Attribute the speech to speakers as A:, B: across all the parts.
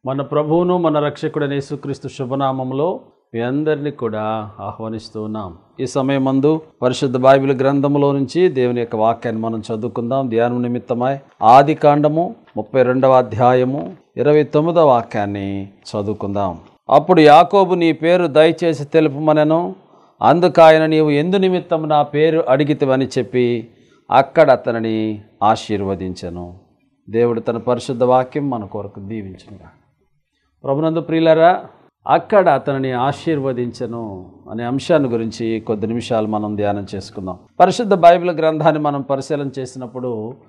A: మన ప్రభువును మన రక్షకుడైన యేసుక్రీస్తు శుభనామంలో మీ అందరినీ కూడా ఆహ్వానిస్తూ ఉన్నాం ఈ సమయమందు పరిశుద్ధ బైబిల్ గ్రంథములో నుంచి దేవుని యొక్క వాక్యాన్ని మనం చదువుకుందాం ధ్యానం నిమిత్తమై ఆది కాండము ముప్పై రెండవ అధ్యాయము ఇరవై తొమ్మిదవ వాక్యాన్ని చదువుకుందాం అప్పుడు యాకోబు నీ పేరు దయచేసి తెలుపమనెను అందుకు ఆయన నీవు ఎందు నిమిత్తం నా పేరు అడిగితివని చెప్పి అక్కడ అతనిని ఆశీర్వదించెను దేవుడు తన పరిశుద్ధ వాక్యం మన కొరకు దీవించునుగా ప్రభునందు ప్రియులరా అక్కడ అతనిని ఆశీర్వదించను అనే అంశాన్ని గురించి కొద్ది నిమిషాలు మనం ధ్యానం చేసుకుందాం పరిశుద్ధ బైబిల్ గ్రంథాన్ని మనం పరిశీలన చేసినప్పుడు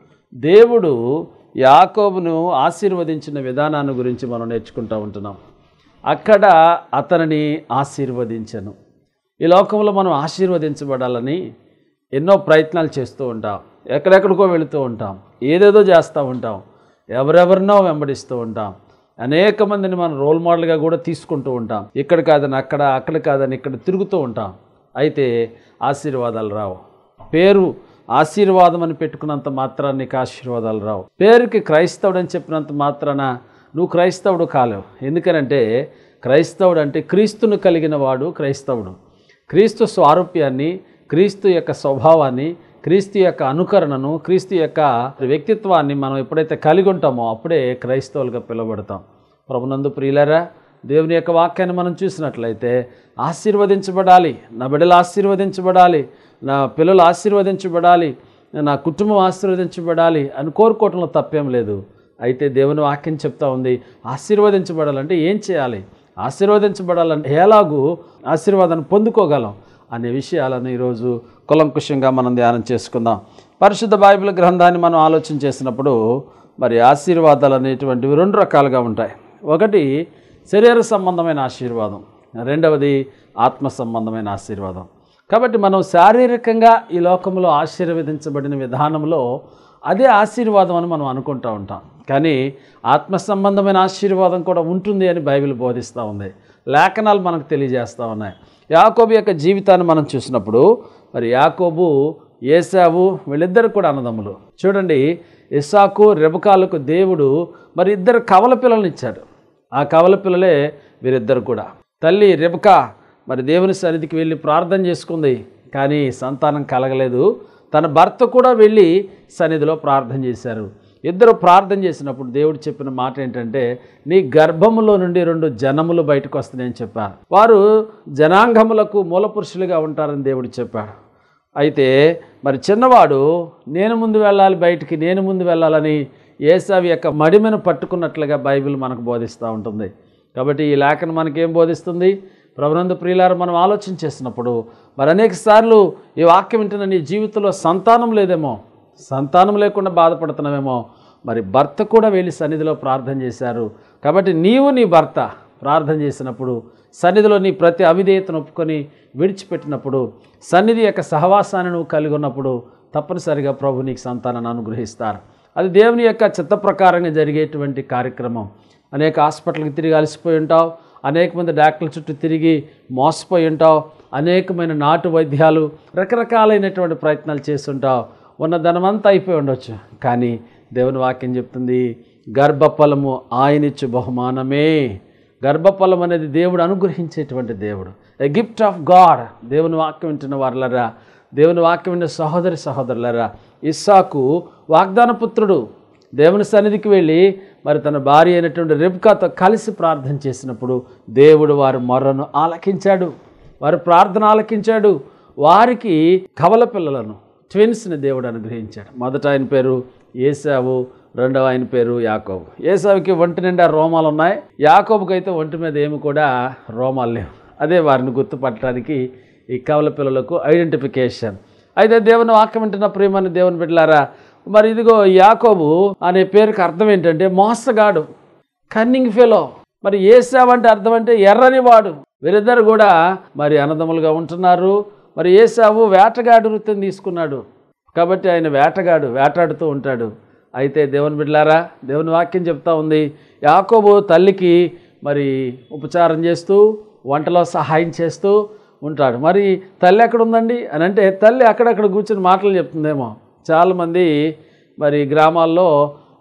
A: దేవుడు యాకోబును ఆశీర్వదించిన విధానాన్ని గురించి మనం నేర్చుకుంటూ ఉంటున్నాం అక్కడ అతనిని ఆశీర్వదించను ఈ లోకంలో మనం ఆశీర్వదించబడాలని ఎన్నో ప్రయత్నాలు చేస్తూ ఉంటాం ఎక్కడెక్కడికో వెళుతూ ఉంటాం ఏదేదో చేస్తూ ఉంటాం ఎవరెవరినో వెంబడిస్తూ ఉంటాం అనేక మందిని మనం రోల్ మోడల్గా కూడా తీసుకుంటూ ఉంటాం ఇక్కడ కాదని అక్కడ అక్కడ కాదని ఇక్కడ తిరుగుతూ ఉంటాం అయితే ఆశీర్వాదాలు రావు పేరు ఆశీర్వాదం అని పెట్టుకున్నంత మాత్రాన నీకు ఆశీర్వాదాలు రావు పేరుకి క్రైస్తవుడు అని చెప్పినంత మాత్రాన నువ్వు క్రైస్తవుడు కాలేవు ఎందుకనంటే క్రైస్తవుడు అంటే క్రీస్తును కలిగిన వాడు క్రైస్తవుడు క్రీస్తు స్వారూప్యాన్ని క్రీస్తు యొక్క స్వభావాన్ని క్రీస్తు యొక్క అనుకరణను క్రీస్తు యొక్క వ్యక్తిత్వాన్ని మనం ఎప్పుడైతే కలిగి ఉంటామో అప్పుడే క్రైస్తవులుగా పిలువబడతాం ప్రభునందు ప్రియులరా దేవుని యొక్క వాక్యాన్ని మనం చూసినట్లయితే ఆశీర్వదించబడాలి నా బిడ్డలు ఆశీర్వదించబడాలి నా పిల్లలు ఆశీర్వదించబడాలి నా కుటుంబం ఆశీర్వదించబడాలి అని కోరుకోవటంలో తప్పేం లేదు అయితే దేవుని వాక్యం చెప్తా ఉంది ఆశీర్వదించబడాలంటే ఏం చేయాలి ఆశీర్వదించబడాలంటే ఎలాగూ ఆశీర్వాదాన్ని పొందుకోగలం అనే విషయాలను ఈరోజు కులంకుషంగా మనం ధ్యానం చేసుకుందాం పరిశుద్ధ బైబిల్ గ్రంథాన్ని మనం ఆలోచన చేసినప్పుడు మరి ఆశీర్వాదాలు అనేటువంటివి రెండు రకాలుగా ఉంటాయి ఒకటి శరీర సంబంధమైన ఆశీర్వాదం రెండవది ఆత్మ సంబంధమైన ఆశీర్వాదం కాబట్టి మనం శారీరకంగా ఈ లోకంలో ఆశీర్వదించబడిన విధానంలో అదే ఆశీర్వాదం అని మనం అనుకుంటూ ఉంటాం కానీ ఆత్మ సంబంధమైన ఆశీర్వాదం కూడా ఉంటుంది అని బైబిల్ బోధిస్తూ ఉంది లేఖనాలు మనకు తెలియజేస్తూ ఉన్నాయి యాకోబు యొక్క జీవితాన్ని మనం చూసినప్పుడు మరి యాకోబు ఏసావు వీళ్ళిద్దరు కూడా అన్నదమ్ములు చూడండి ఇస్సాకు రెబకాలకు దేవుడు మరి ఇద్దరు కవల పిల్లల్ని ఇచ్చాడు ఆ కవల పిల్లలే వీరిద్దరు కూడా తల్లి రెబకా మరి దేవుని సన్నిధికి వెళ్ళి ప్రార్థన చేసుకుంది కానీ సంతానం కలగలేదు తన భర్త కూడా వెళ్ళి సన్నిధిలో ప్రార్థన చేశారు ఇద్దరు ప్రార్థన చేసినప్పుడు దేవుడు చెప్పిన మాట ఏంటంటే నీ గర్భములో నుండి రెండు జనములు బయటకు వస్తున్నాయని చెప్పారు వారు జనాంగములకు మూలపురుషులుగా ఉంటారని దేవుడు చెప్పాడు అయితే మరి చిన్నవాడు నేను ముందు వెళ్ళాలి బయటికి నేను ముందు వెళ్ళాలని ఏసావి యొక్క మడిమెను పట్టుకున్నట్లుగా బైబిల్ మనకు బోధిస్తూ ఉంటుంది కాబట్టి ఈ లేఖను మనకేం బోధిస్తుంది ప్రభునందు ప్రియులారు మనం ఆలోచన చేసినప్పుడు మరి అనేక సార్లు ఈ వాక్యం వింటున్న నీ జీవితంలో సంతానం లేదేమో సంతానం లేకుండా బాధపడుతున్నామేమో మరి భర్త కూడా వెళ్ళి సన్నిధిలో ప్రార్థన చేశారు కాబట్టి నీవు నీ భర్త ప్రార్థన చేసినప్పుడు సన్నిధిలో నీ ప్రతి అవిధేయతను ఒప్పుకొని విడిచిపెట్టినప్పుడు సన్నిధి యొక్క సహవాసాన్ని నువ్వు కలిగి ఉన్నప్పుడు తప్పనిసరిగా ప్రభు నీకు సంతానాన్ని అనుగ్రహిస్తారు అది దేవుని యొక్క చిత్త ప్రకారంగా జరిగేటువంటి కార్యక్రమం అనేక హాస్పిటల్కి తిరిగి అలసిపోయి ఉంటావు అనేక మంది డాక్టర్ల చుట్టూ తిరిగి మోసపోయి ఉంటావు అనేకమైన నాటు వైద్యాలు రకరకాలైనటువంటి ప్రయత్నాలు చేస్తుంటావు ఉన్న ధనమంతా అయిపోయి ఉండొచ్చు కానీ దేవుని వాక్యం చెప్తుంది గర్భఫలము ఆయనిచ్చు బహుమానమే గర్భఫలం అనేది దేవుడు అనుగ్రహించేటువంటి దేవుడు ఎ గిఫ్ట్ ఆఫ్ గాడ్ దేవుని వాక్యం వింటున్న వారులరా దేవుని వాక్యం విన్న సహోదరి సహోదరులరా ఇస్సాకు వాగ్దాన పుత్రుడు దేవుని సన్నిధికి వెళ్ళి మరి తన భార్య అయినటువంటి రెబ్కాతో కలిసి ప్రార్థన చేసినప్పుడు దేవుడు వారి మొర్రను ఆలకించాడు వారి ప్రార్థన ఆలకించాడు వారికి కవల పిల్లలను ట్విన్స్ని దేవుడు అనుగ్రహించాడు మొదట ఆయన పేరు ఏసావు రెండవ ఆయన పేరు యాకోబు ఏసావుకి ఒంటి నిండా రోమాలు ఉన్నాయి యాకోబుకి అయితే ఒంటి మీద ఏమి కూడా రోమాలు లేవు అదే వారిని గుర్తుపట్టడానికి ఈ కవల పిల్లలకు ఐడెంటిఫికేషన్ అయితే దేవుని వాక్యం వింటున్న ప్రియమని దేవుని బిడ్డలారా మరి ఇదిగో యాకోబు అనే పేరుకి అర్థం ఏంటంటే మోసగాడు కన్నింగ్ ఫెలో మరి ఏసావు అంటే అర్థం అంటే ఎర్రని వాడు వీరిద్దరు కూడా మరి అన్నదమ్ములుగా ఉంటున్నారు మరి ఏసావు వేటగాడు వృత్తిని తీసుకున్నాడు కాబట్టి ఆయన వేటగాడు వేటాడుతూ ఉంటాడు అయితే దేవుని బిడ్డలారా దేవుని వాక్యం చెప్తా ఉంది యాకోబు తల్లికి మరి ఉపచారం చేస్తూ వంటలో సహాయం చేస్తూ ఉంటాడు మరి తల్లి ఎక్కడ ఉందండి అని అంటే తల్లి అక్కడక్కడ కూర్చొని మాటలు చెప్తుందేమో చాలామంది మరి గ్రామాల్లో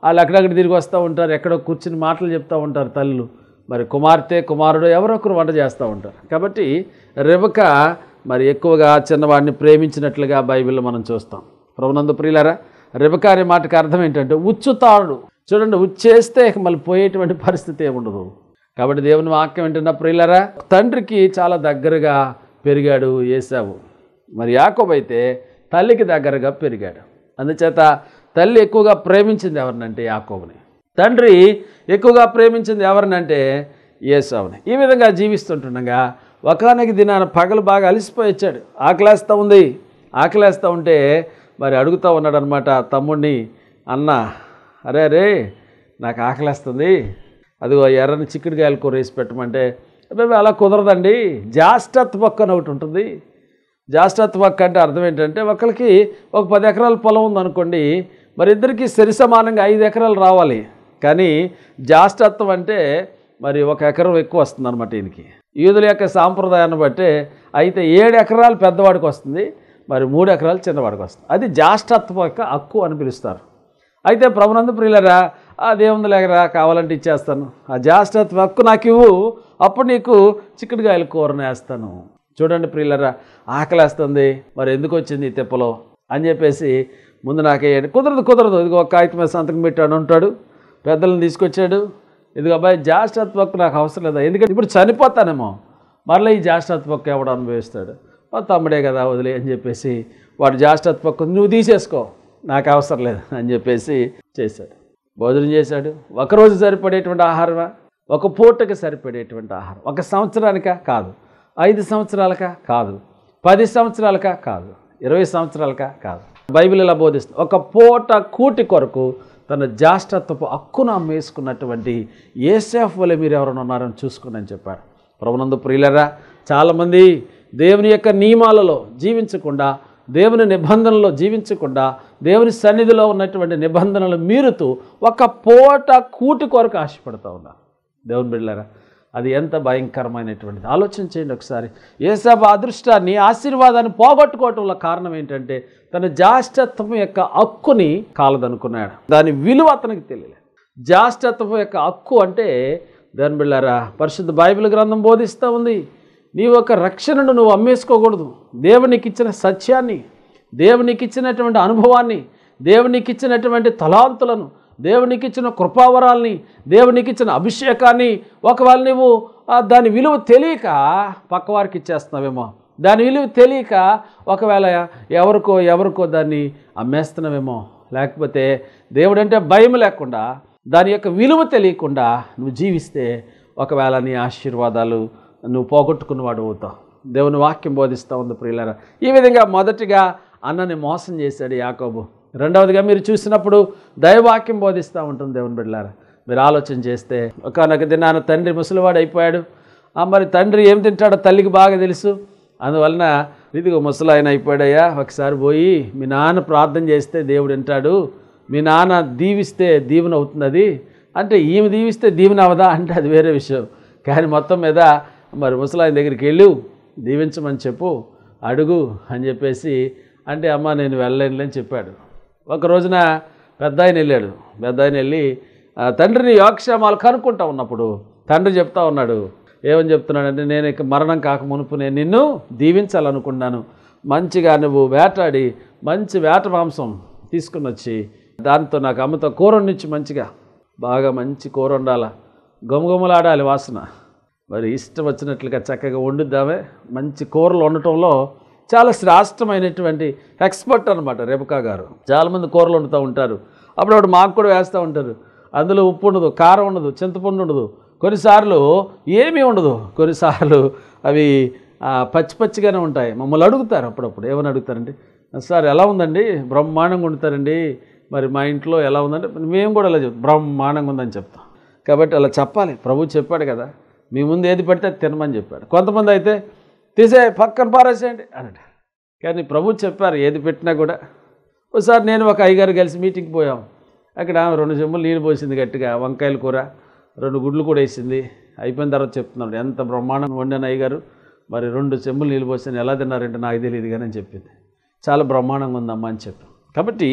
A: వాళ్ళు అక్కడక్కడ తిరిగి వస్తూ ఉంటారు ఎక్కడో కూర్చుని మాటలు చెప్తూ ఉంటారు తల్లులు మరి కుమార్తె కుమారుడు ఎవరో ఒకరు వంట చేస్తూ ఉంటారు కాబట్టి రెబక మరి ఎక్కువగా చిన్నవాడిని ప్రేమించినట్లుగా బైబిల్లో మనం చూస్తాం ప్రభునందు ప్రియులారా రెబక అనే మాటకి అర్థం ఏంటంటే ఉచ్చుతాడు చూడండి ఉచ్చేస్తే ఇక మళ్ళీ పోయేటువంటి పరిస్థితి ఏముండదు కాబట్టి దేవుని వాక్యం ఏంటన్నా ప్రియులరా తండ్రికి చాలా దగ్గరగా పెరిగాడు ఏసావు మరి యాకోబు అయితే తల్లికి దగ్గరగా పెరిగాడు అందుచేత తల్లి ఎక్కువగా ప్రేమించింది ఎవరినంటే యాకోబుని తండ్రి ఎక్కువగా ప్రేమించింది ఎవరినంటే ఏసావుని ఈ విధంగా జీవిస్తుంటుండగా ఒకనొక దినాన పగలు బాగా అలసిపోయి వచ్చాడు ఆకలేస్తూ ఉంది ఆకలేస్తూ ఉంటే మరి అడుగుతూ ఉన్నాడు అనమాట తమ్ముడిని అన్న అరే అరే నాకు ఆకలేస్తుంది అదిగో ఎర్రని చిక్కుడుకాయలు కూర వేసి పెట్టమంటే అబ్బాయి అలా కుదరదండి జాస్టత్ పక్క అని ఒకటి ఉంటుంది జాస్టత్ పక్క అంటే అర్థం ఏంటంటే ఒకరికి ఒక పది ఎకరాల పొలం ఉందనుకోండి మరి ఇద్దరికి సరి సమానంగా ఐదు ఎకరాలు రావాలి కానీ జాస్టత్వం అంటే మరి ఒక ఎకరం ఎక్కువ వస్తుంది అనమాట ఈయనకి యూదుల యొక్క సాంప్రదాయాన్ని బట్టే అయితే ఏడు ఎకరాలు పెద్దవాడికి వస్తుంది మరి మూడు ఎకరాలు చిన్నవాడికి వస్తుంది అది జాస్టత్వం యొక్క హక్కు అని పిలుస్తారు అయితే ప్రభునందు ప్రియులరా ఆ దేవుని లేకరా కావాలంటే ఇచ్చేస్తాను ఆ జాస్టత్వ హక్కు నాకు ఇవ్వు అప్పుడు నీకు చిక్కుడుకాయల కూరను వేస్తాను చూడండి ప్రియులరా ఆకలేస్తుంది మరి ఎందుకు వచ్చింది ఈ తిప్పలో అని చెప్పేసి ముందు నాకేయండి కుదరదు కుదరదు ఇదిగో ఒక కాగితం మీద సంతకం పెట్టాడు ఉంటాడు పెద్దలను తీసుకొచ్చాడు ఇదిగో అబ్బాయి జాస్టత్వ హక్కు నాకు అవసరం లేదా ఎందుకంటే ఇప్పుడు చనిపోతానేమో మరలా ఈ జాస్టత్వ హక్కు ఎవడు అనుభవిస్తాడు మా తమ్ముడే కదా వదిలే అని చెప్పేసి వాడు జాస్టత్వ హక్కు నువ్వు తీసేసుకో నాకు అవసరం లేదు అని చెప్పేసి చేశాడు భోజనం చేశాడు ఒకరోజు సరిపడేటువంటి ఆహారమా ఒక పూటకి సరిపడేటువంటి ఆహారం ఒక సంవత్సరానికా కాదు ఐదు సంవత్సరాలకా కాదు పది సంవత్సరాలకా కాదు ఇరవై సంవత్సరాలకా కాదు బైబిల్ ఇలా బోధిస్తుంది ఒక పూట కూటి కొరకు తన జాష్టత్వపు హక్కును అమ్మేసుకున్నటువంటి ఏసేఫ్ వల్ల మీరు ఎవరైనా ఉన్నారని చూసుకుని అని చెప్పాడు ప్రభునందు ప్రియులరా చాలామంది దేవుని యొక్క నియమాలలో జీవించకుండా దేవుని నిబంధనలో జీవించకుండా దేవుని సన్నిధిలో ఉన్నటువంటి నిబంధనలు మీరుతూ ఒక పూట కూటి కొరకు ఆశపడుతూ ఉన్నారు దేవుని బిడ్డలారా అది ఎంత భయంకరమైనటువంటిది ఆలోచన చేయండి ఒకసారి ఏసబ అదృష్టాన్ని ఆశీర్వాదాన్ని పోగొట్టుకోవటంలో కారణం ఏంటంటే తన జాష్టత్వం యొక్క హక్కుని కాలదనుకున్నాడు దాని విలువ అతనికి తెలియలేదు జాష్టత్వం యొక్క హక్కు అంటే దాని బిళ్ళారా పరిశుద్ధ బైబిల్ గ్రంథం బోధిస్తూ ఉంది నీ యొక్క రక్షణను నువ్వు అమ్మేసుకోకూడదు దేవునికి ఇచ్చిన సత్యాన్ని దేవునికి ఇచ్చినటువంటి అనుభవాన్ని దేవునికి ఇచ్చినటువంటి తలాంతులను దేవునికి ఇచ్చిన కృపావరాల్ని దేవునికి ఇచ్చిన అభిషేకాన్ని ఒకవేళ నువ్వు ఆ దాని విలువ తెలియక పక్కవారికి ఇచ్చేస్తున్నావేమో దాని విలువ తెలియక ఒకవేళ ఎవరికో ఎవరికో దాన్ని అమ్మేస్తున్నావేమో లేకపోతే దేవుడంటే భయం లేకుండా దాని యొక్క విలువ తెలియకుండా నువ్వు జీవిస్తే ఒకవేళ నీ ఆశీర్వాదాలు నువ్వు పోగొట్టుకున్నవాడు అవుతావు దేవుని వాక్యం బోధిస్తూ ఉంది ప్రియులరా ఈ విధంగా మొదటిగా అన్నని మోసం చేశాడు యాకోబు రెండవదిగా మీరు చూసినప్పుడు దైవవాక్యం బోధిస్తూ ఉంటుంది దేవుని బిడ్డలారా మీరు ఆలోచన చేస్తే ఒకనొక దినాన తండ్రి ముసలివాడు అయిపోయాడు ఆ మరి తండ్రి ఏం తింటాడో తల్లికి బాగా తెలుసు అందువలన ఇదిగో ముసలాయన అయిపోయాడయ్యా ఒకసారి పోయి మీ నాన్న ప్రార్థన చేస్తే దేవుడు వింటాడు మీ నాన్న దీవిస్తే దీవెన అవుతుంది అది అంటే ఈమె దీవిస్తే దీవెన అవదా అంటే అది వేరే విషయం కానీ మొత్తం మీద మరి ముసలాయన దగ్గరికి వెళ్ళు దీవించమని చెప్పు అడుగు అని చెప్పేసి అంటే అమ్మ నేను వెళ్ళలేనులే అని చెప్పాడు ఒక రోజున పెద్ద ఆయన వెళ్ళాడు పెద్ద ఆయన వెళ్ళి ఆ, తండ్రిని యోగక్షేమాలు కనుక్కుంటా ఉన్నప్పుడు తండ్రి చెప్తా ఉన్నాడు ఏమని చెప్తున్నాడంటే నేను ఇక మరణం కాక మునుపు నేను నిన్ను దీవించాలనుకున్నాను మంచిగా నువ్వు వేటాడి మంచి వేట మాంసం తీసుకుని వచ్చి దాంతో నాకు అమ్మతో కూర వండించి మంచిగా బాగా మంచి కూర వండాల గుమగుమలాడాలి వాసన మరి ఇష్టం వచ్చినట్లుగా చక్కగా వండుద్దామే మంచి కూరలు వండటంలో చాలా శ్రేష్టమైనటువంటి ఎక్స్పర్ట్ అనమాట రేపకా గారు చాలామంది కూరలు వండుతూ ఉంటారు అప్పుడప్పుడు మాకు కూడా వేస్తూ ఉంటారు అందులో ఉప్పు ఉండదు కారం ఉండదు చింతపండు ఉండదు కొన్నిసార్లు ఏమీ ఉండదు కొన్నిసార్లు అవి ఆ, పచ్చి పచ్చిగానే ఉంటాయి మమ్మల్ని అడుగుతారు అప్పుడప్పుడు ఏమని అడుగుతారండి సార్ ఎలా ఉందండి బ్రహ్మాండంగా వండుతారండి మరి మా ఇంట్లో ఎలా ఉందంటే మేము కూడా అలా చెప్తాం బ్రహ్మాండంగా ఉందని చెప్తాం కాబట్టి అలా చెప్పాలి ప్రభు చెప్పాడు కదా మీ ముందు ఏది పెడితే అది తినమని చెప్పాడు కొంతమంది అయితే తీసే పక్కన పారేసేయండి అన్నాడు కానీ ప్రభు చెప్పారు ఏది పెట్టినా కూడా ఒకసారి నేను ఒక అయ్యగారు కలిసి మీటింగ్కి పోయాం అక్కడ ఆమె రెండు చెంబులు నీళ్ళు పోసింది గట్టిగా వంకాయల కూర రెండు గుడ్లు కూడా వేసింది అయిపోయిన తర్వాత చెప్తున్నాడు ఎంత బ్రహ్మాండంగా వండాను అయ్యగారు మరి రెండు చెంబులు నీళ్ళు పోసాను ఎలా తిన్నారంటే నాకు తెలియదు కానీ అని చెప్పింది చాలా బ్రహ్మాండంగా ఉందమ్మా అని చెప్పి కాబట్టి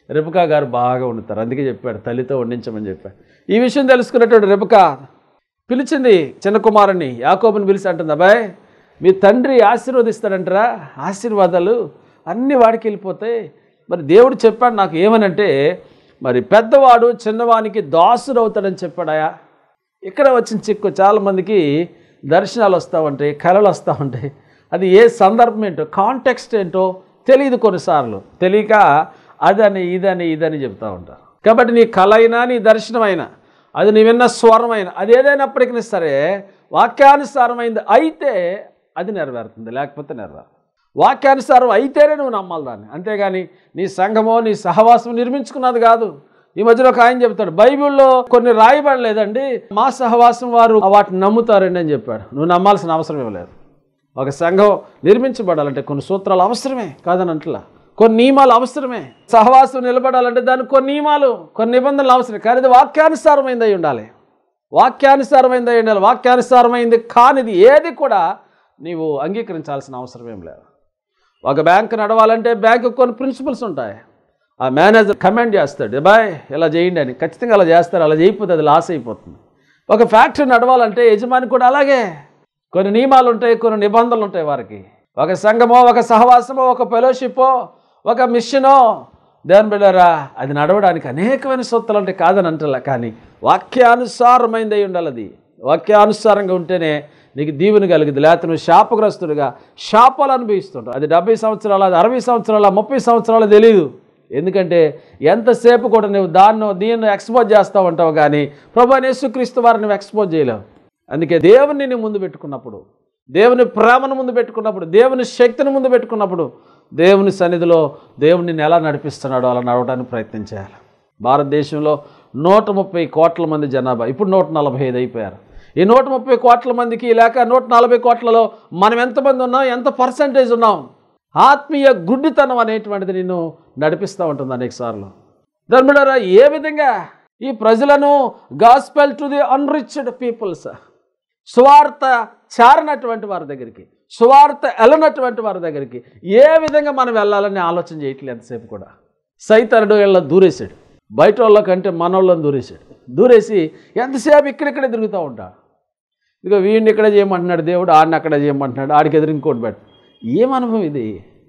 A: రెబకా గారు బాగా వండుతారు అందుకే చెప్పాడు తల్లితో వండించమని చెప్పాడు ఈ విషయం తెలుసుకున్నటువంటి రెబకా పిలిచింది చిన్న కుమారుని యాకోబుని పిలిచి అంటుంది అబ్బాయి మీ తండ్రి ఆశీర్వదిస్తాడంటారా ఆశీర్వాదాలు అన్ని వాడికి వెళ్ళిపోతాయి మరి దేవుడు చెప్పాడు నాకు ఏమనంటే మరి పెద్దవాడు చిన్నవానికి దాసుడు అవుతాడని చెప్పాడాయా ఇక్కడ వచ్చిన చిక్కు చాలామందికి దర్శనాలు వస్తూ ఉంటాయి కళలు వస్తూ ఉంటాయి అది ఏ సందర్భం ఏంటో కాంటెక్స్ట్ ఏంటో తెలియదు కొన్నిసార్లు తెలియక అదని ఇదని ఇదని చెప్తూ ఉంటారు కాబట్టి నీ కళ అయినా నీ దర్శనం అయినా అది నీ విన్న స్వరమైన అది ఏదైనప్పటికీ సరే వాక్యానుసారమైంది అయితే అది నెరవేరుతుంది లేకపోతే నెరవేరు వాక్యానుసారం అయితేనే నువ్వు నమ్మాలి దాన్ని అంతేగాని నీ సంఘమో నీ సహవాసం నిర్మించుకున్నది కాదు ఈ మధ్యలో ఒక ఆయన చెప్తాడు బైబిల్లో కొన్ని రాయబడలేదండి మా సహవాసం వారు వాటిని నమ్ముతారండి అని చెప్పాడు నువ్వు నమ్మాల్సిన అవసరం ఇవ్వలేదు ఒక సంఘం నిర్మించబడాలంటే కొన్ని సూత్రాలు అవసరమే కాదని అంటలా కొన్ని నియమాలు అవసరమే సహవాసం నిలబడాలంటే దానికి కొన్ని నియమాలు కొన్ని నిబంధనలు అవసరం కానీ ఇది వాక్యానుసారమైంది అయి ఉండాలి వాక్యానుసారమైంది అయి ఉండాలి వాక్యానుసారమైంది కానిది ఏది కూడా నీవు అంగీకరించాల్సిన అవసరం ఏం లేదు ఒక బ్యాంక్ నడవాలంటే బ్యాంకు కొన్ని ప్రిన్సిపల్స్ ఉంటాయి ఆ మేనేజర్ కమెంట్ చేస్తాడు బాయ్ ఇలా చేయండి అని ఖచ్చితంగా అలా చేస్తారు అలా చేయకపోతే అది లాస్ అయిపోతుంది ఒక ఫ్యాక్టరీ నడవాలంటే యజమాని కూడా అలాగే కొన్ని నియమాలు ఉంటాయి కొన్ని నిబంధనలు ఉంటాయి వారికి ఒక సంఘమో ఒక సహవాసమో ఒక ఫెలోషిప్పో ఒక మిషనో దేవుని బిడ్డారా అది నడవడానికి అనేకమైన సూత్రాలు ఉంటాయి కాదని అంటలా కానీ వాక్యానుసారమైంది అయి ఉండాలి అది వాక్యానుసారంగా ఉంటేనే నీకు దీవెన కలిగింది లేకపోతే నువ్వు శాపగ్రస్తుడిగా శాపాలు అనుభవిస్తుంటావు అది డెబ్బై సంవత్సరాలు అది అరవై సంవత్సరాల ముప్పై సంవత్సరాలు తెలియదు ఎందుకంటే ఎంతసేపు కూడా నువ్వు దాన్ని దీన్ని ఎక్స్పోజ్ చేస్తూ ఉంటావు కానీ ప్రభు యేసుక్రీస్తు వారిని నువ్వు ఎక్స్పోజ్ చేయలేవు అందుకే దేవుని నీ ముందు పెట్టుకున్నప్పుడు దేవుని ప్రేమను ముందు పెట్టుకున్నప్పుడు దేవుని శక్తిని ముందు పెట్టుకున్నప్పుడు దేవుని సన్నిధిలో దేవుని నిన్ను ఎలా నడిపిస్తున్నాడో అలా నడవడానికి ప్రయత్నం చేయాలి భారతదేశంలో నూట ముప్పై కోట్ల మంది జనాభా ఇప్పుడు నూట నలభై ఐదు అయిపోయారు ఈ నూట ముప్పై కోట్ల మందికి లేక నూట నలభై కోట్లలో మనం ఎంతమంది ఉన్నాం ఎంత పర్సంటేజ్ ఉన్నాం ఆత్మీయ గుడ్డితనం అనేటువంటిది నిన్ను నడిపిస్తూ ఉంటుంది అనేకసార్లు ధర్మడారా ఏ విధంగా ఈ ప్రజలను gospel to the unreached peoples స్వార్థ చారనటువంటి వారి దగ్గరికి స్వార్థ ఎలనటువంటి వారి దగ్గరికి ఏ విధంగా మనం వెళ్ళాలని ఆలోచన చేయట్లేదు ఎంతసేపు కూడా సైతరుడు వీళ్ళ దూరేశాడు బయట వాళ్ళ కంటే మనోళ్ళని దూరేశాడు దూరేసి ఎంతసేపు ఇక్కడిక్కడే తిరుగుతూ ఉంటాడు ఇదిగో వీడిని ఇక్కడ చేయమంటున్నాడు దేవుడు ఆడిని అక్కడ చేయమంటున్నాడు ఆడికి ఎదురు ఇంకోటి పెట్టు ఏం అనుభవం ఇది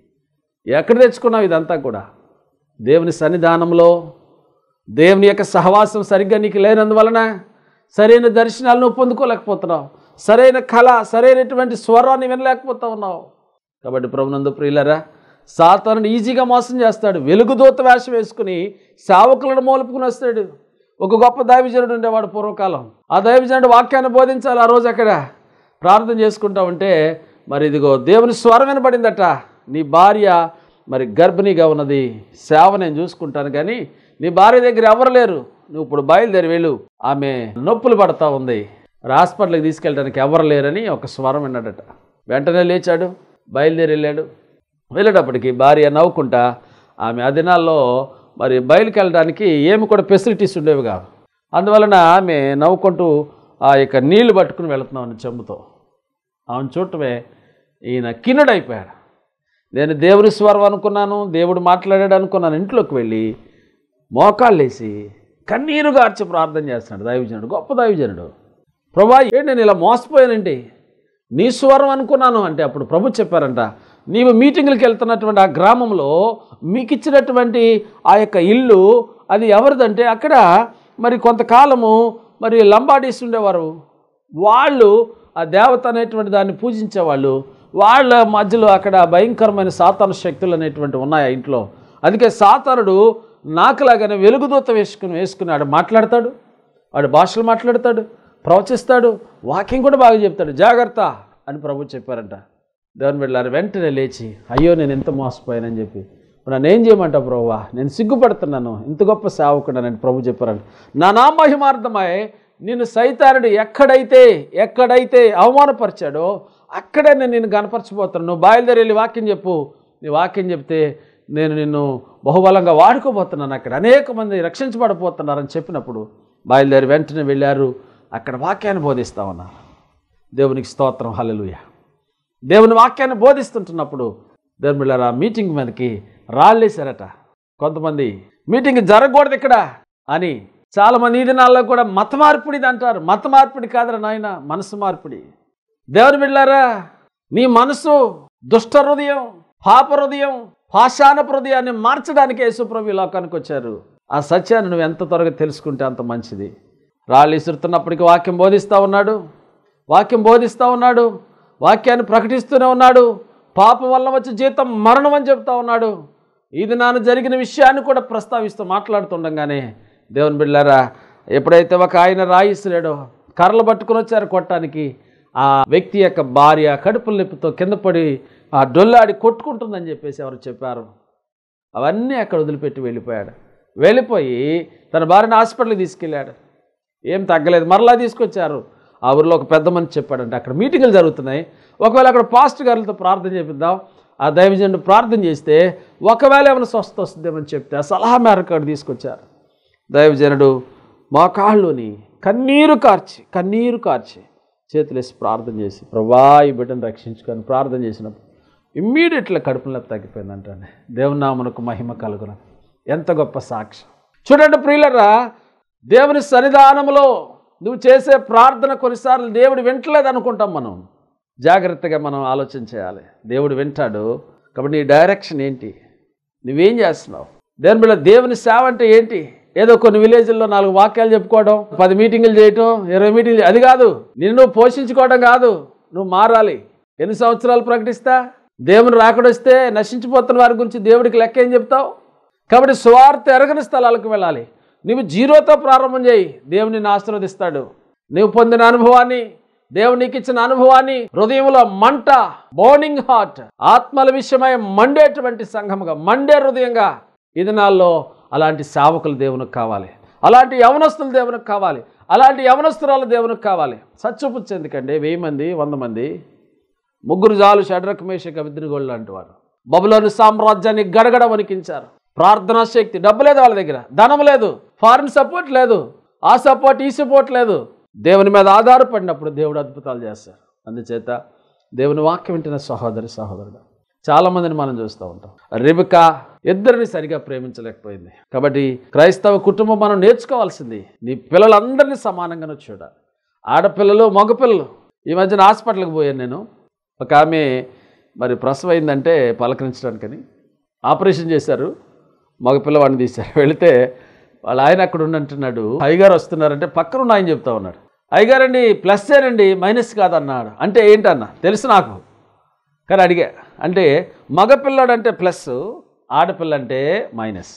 A: ఎక్కడ తెచ్చుకున్నావు ఇదంతా కూడా దేవుని సన్నిధానంలో దేవుని యొక్క సహవాసం సరిగ్గా నీకు లేనందువలన సరైన దర్శనాలు నువ్వు పొందుకోలేకపోతున్నావు సరైన కళ సరైనటువంటి స్వరాన్ని వినలేకపోతా ఉన్నావు కాబట్టి ప్రభునందు ప్రియులరా సాతానుడు ఈజీగా మోసం చేస్తాడు వెలుగుదూత వేషం వేసుకుని సేవకులను మోలుపుకుని వస్తాడు ఒక గొప్ప దైవజనుడు ఉండేవాడు పూర్వకాలం ఆ దైవజనుడు వాక్యాన్ని బోధించాలి ఆ రోజు అక్కడ ప్రార్థన చేసుకుంటా ఉంటే మరి ఇదిగో దేవుని స్వరం వినబడిందట నీ భార్య మరి గర్భిణిగా ఉన్నది సేవ నేను చూసుకుంటాను కానీ నీ భార్య దగ్గర ఎవరు లేరు నువ్వు ఇప్పుడు బయలుదేరి వెళ్ళు ఆమె నొప్పులు పడతా ఉంది మరి హాస్పిటల్కి తీసుకెళ్ళడానికి ఎవరు లేరని ఒక స్వరం విన్నాడట వెంటనే లేచాడు బయలుదేరి వెళ్ళాడు వెళ్ళేటప్పటికి భార్య నవ్వుకుంటా ఆమె ఆ దినాల్లో మరి బయలుకి వెళ్ళడానికి ఏమి కూడా ఫెసిలిటీస్ ఉండేవి కాదు అందువలన ఆమె నవ్వుకుంటూ ఆ యొక్క నీళ్లు పట్టుకుని వెళుతున్నాను చెంబుతో ఆమెను చూడటమే ఈయన కిన్నుడైపోయాడు నేను దేవుని స్వరం అనుకున్నాను దేవుడు మాట్లాడాడు అనుకున్నాను ఇంట్లోకి వెళ్ళి మోకాళ్ళు వేసి కన్నీరు గార్చి ప్రార్థన చేస్తున్నాడు దైవజనుడు గొప్ప దైవజనుడు ప్రభా ఏంటి నేను ఇలా మోసపోయానండి నీ స్వరం అనుకున్నాను అంటే అప్పుడు ప్రభు చెప్పారంట నీవు మీటింగ్లకు వెళ్తున్నటువంటి ఆ గ్రామంలో మీకు ఇచ్చినటువంటి ఆ యొక్క ఇల్లు అది ఎవరిదంటే అక్కడ మరి కొంతకాలము మరి లంబాడీస్ ఉండేవారు వాళ్ళు ఆ దేవత అనేటువంటి దాన్ని పూజించేవాళ్ళు వాళ్ళ మధ్యలో అక్కడ భయంకరమైన సాతాను శక్తులు అనేటువంటి ఉన్నాయి ఆ ఇంట్లో అందుకే సాతానుడు నాకులాగానే వెలుగుదూత వేసుకుని వేసుకున్నాడు మాట్లాడతాడు వాడు భాషలు మాట్లాడతాడు ప్రవచిస్తాడు వాక్యం కూడా బాగా చెప్తాడు జాగ్రత్త అని ప్రభు చెప్పారంట దేవుని వెళ్ళారు వెంటనే లేచి అయ్యో నేను ఎంత మోసపోయానని చెప్పి ఇప్పుడు నన్ను ఏం చేయమంటావు ప్రభువా నేను సిగ్గుపడుతున్నాను ఇంత గొప్ప సేవకుడనని ప్రభు చెప్పారంట నా నామహిమార్థమై నిన్ను సైతానుడు ఎక్కడైతే ఎక్కడైతే అవమానపరిచాడో అక్కడే నేను నిన్ను కనపరచబోతాను నువ్వు బయలుదేరి వెళ్ళి వాక్యం చెప్పు నీ వాక్యం చెప్తే నేను నిన్ను బహుబలంగా వాడుకోబోతున్నాను అక్కడ అనేక మంది రక్షించబడిపోతున్నారని చెప్పినప్పుడు బయలుదేరి వెంటనే వెళ్ళారు అక్కడ వాక్యాన్ని బోధిస్తా ఉన్నారు దేవునికి స్తోత్రం హల్లెలూయా దేవుని వాక్యాన్ని బోధిస్తుంటున్నప్పుడు దేవుని బిళ్ళారా మీటింగ్ మీదకి రాళ్ళేశారట కొంతమంది మీటింగ్ జరగకూడదు ఇక్కడ అని చాలా మంది ఈ దినాల్లో కూడా మత మార్పిడి అంటారు మత మార్పిడి కాదురా నాయన మనసు మార్పిడి దేవుని బిళ్ళారా నీ మనసు దుష్ట హృదయం పాప హృదయం పాషాణ హృదయాన్ని మార్చడానికి యేసుప్రభు ఈ లోకానికి వచ్చారు ఆ సత్యాన్ని నువ్వు ఎంత త్వరగా తెలుసుకుంటే అంత మంచిది రాళ్ళు ఇసురుతున్నప్పటికీ వాక్యం బోధిస్తూ ఉన్నాడు వాక్యం బోధిస్తూ ఉన్నాడు వాక్యాన్ని ప్రకటిస్తూనే ఉన్నాడు పాపం వల్ల వచ్చే జీతం మరణం అని చెప్తా ఉన్నాడు ఇది నాన్న జరిగిన విషయాన్ని కూడా ప్రస్తావిస్తూ మాట్లాడుతుండగానే దేవుని బిళ్ళారా ఎప్పుడైతే ఒక ఆయన రాయిస్తున్నాడో కర్రలు పట్టుకుని వచ్చారు కొట్టడానికి ఆ వ్యక్తి యొక్క భార్య కడుపుల నొప్పితో కింద పడి ఆ డొల్లాడి కొట్టుకుంటుందని చెప్పేసి ఎవరు చెప్పారు అవన్నీ అక్కడ వదిలిపెట్టి వెళ్ళిపోయాడు వెళ్ళిపోయి తన భార్యను హాస్పిటల్కి తీసుకెళ్ళాడు ఏం తగ్గలేదు మరలా తీసుకొచ్చారు ఆ ఊరిలో ఒక పెద్ద మనిషి చెప్పాడంటే అక్కడ మీటింగులు జరుగుతున్నాయి ఒకవేళ అక్కడ పాస్టర్ గారులతో ప్రార్థన చేపిద్దాం ఆ దైవజనుడు ప్రార్థన చేస్తే ఒకవేళ ఏమైనా స్వస్థ వస్తుందేమని చెప్తే ఆ సలహా మేరకు అక్కడ తీసుకొచ్చారు దైవజనుడు మా కాళ్ళుని కన్నీరు కార్చి కన్నీరు కార్చి చేతులేసి ప్రార్థన చేసి ప్రభా ఈ బిడ్డను రక్షించుకొని ప్రార్థన చేసినప్పుడు ఇమ్మీడియట్గా కడుపులో తగ్గిపోయిందంటే దేవుని నామనకు మహిమ కలుగున ఎంత గొప్ప సాక్ష్యం చూడండి ప్రియులరా దేవుని సన్నిధానంలో నువ్వు చేసే ప్రార్థన కొన్నిసార్లు దేవుడు వింటలేదు అనుకుంటాం మనం జాగ్రత్తగా మనం ఆలోచన చేయాలి దేవుడు వింటాడు కాబట్టి నీ డైరెక్షన్ ఏంటి నువ్వేం చేస్తున్నావు దేని బిడ్డ దేవుని సేవ అంటే ఏంటి ఏదో కొన్ని విలేజ్ల్లో నాలుగు వాక్యాలు చెప్పుకోవడం పది మీటింగులు చేయటం ఇరవై మీటింగ్లు అది కాదు నిన్ను నువ్వు పోషించుకోవడం కాదు నువ్వు మారాలి ఎన్ని సంవత్సరాలు ప్రకటిస్తా దేవుని రాకడొస్తే నశించిపోతున్న వారి గురించి దేవుడికి లెక్క ఏం చెప్తావు కాబట్టి స్వార్థ ఎరగని స్థలాలకు వెళ్ళాలి నువ్వు జీరోతో ప్రారంభం చేయి దేవుని నిన్ను ఆశీర్వదిస్తాడు నువ్వు పొందిన అనుభవాన్ని దేవుడు నీకు ఇచ్చిన అనుభవాన్ని హృదయంలో మంట బోర్నింగ్ హార్ట్ ఆత్మల విషయమై మండేటువంటి సంఘముగా మండే హృదయంగా ఈ దినాల్లో అలాంటి సేవకులు దేవునికి కావాలి అలాంటి యవనస్తులు దేవునికి కావాలి అలాంటి యవనస్తురాలు దేవునికి కావాలి సత్యపుచ్చు ఎందుకండి వెయ్యి మంది వంద మంది ముగ్గురు జాలు షడ్రక్ మేషక విద్రుగోళ్ళు లాంటి వారు బబులోని సామ్రాజ్యాన్ని గడగడ వణికించారు ప్రార్థనా శక్తి డబ్బు లేదు వాళ్ళ దగ్గర ధనం లేదు ఫారిన్ సపోర్ట్ లేదు ఆ సపోర్ట్ ఈ సపోర్ట్ లేదు దేవుని మీద ఆధారపడినప్పుడు దేవుడు అద్భుతాలు చేస్తారు అందుచేత దేవుని వాక్యం వింటున్న సహోదరి సహోదరుడు చాలా మందిని మనం చూస్తూ ఉంటాం రిబిక ఇద్దరిని సరిగా ప్రేమించలేకపోయింది కాబట్టి క్రైస్తవ కుటుంబం మనం నేర్చుకోవాల్సింది నీ పిల్లలందరినీ సమానంగానే చూడాలి ఆడపిల్లలు మగపిల్లలు ఈ మధ్యన హాస్పిటల్కి పోయాను నేను ఒక ఆమె మరి ప్రసవం అయిందంటే పలకరించడానికని ఆపరేషన్ చేశారు మగ పిల్లవాడిని తీశారు వెళితే వాళ్ళ ఆయన అక్కడ ఉండంటున్నాడు అయ్యగారు వస్తున్నారంటే పక్కన ఉన్న ఆయన చెప్తా ఉన్నాడు అయ్యగారండి ప్లస్ ఏనండి మైనస్ కాదన్నాడు అంటే ఏంటన్నా తెలుసు నాకు కానీ అడిగా అంటే మగపిల్లాడు అంటే ప్లస్ ఆడపిల్ల అంటే మైనస్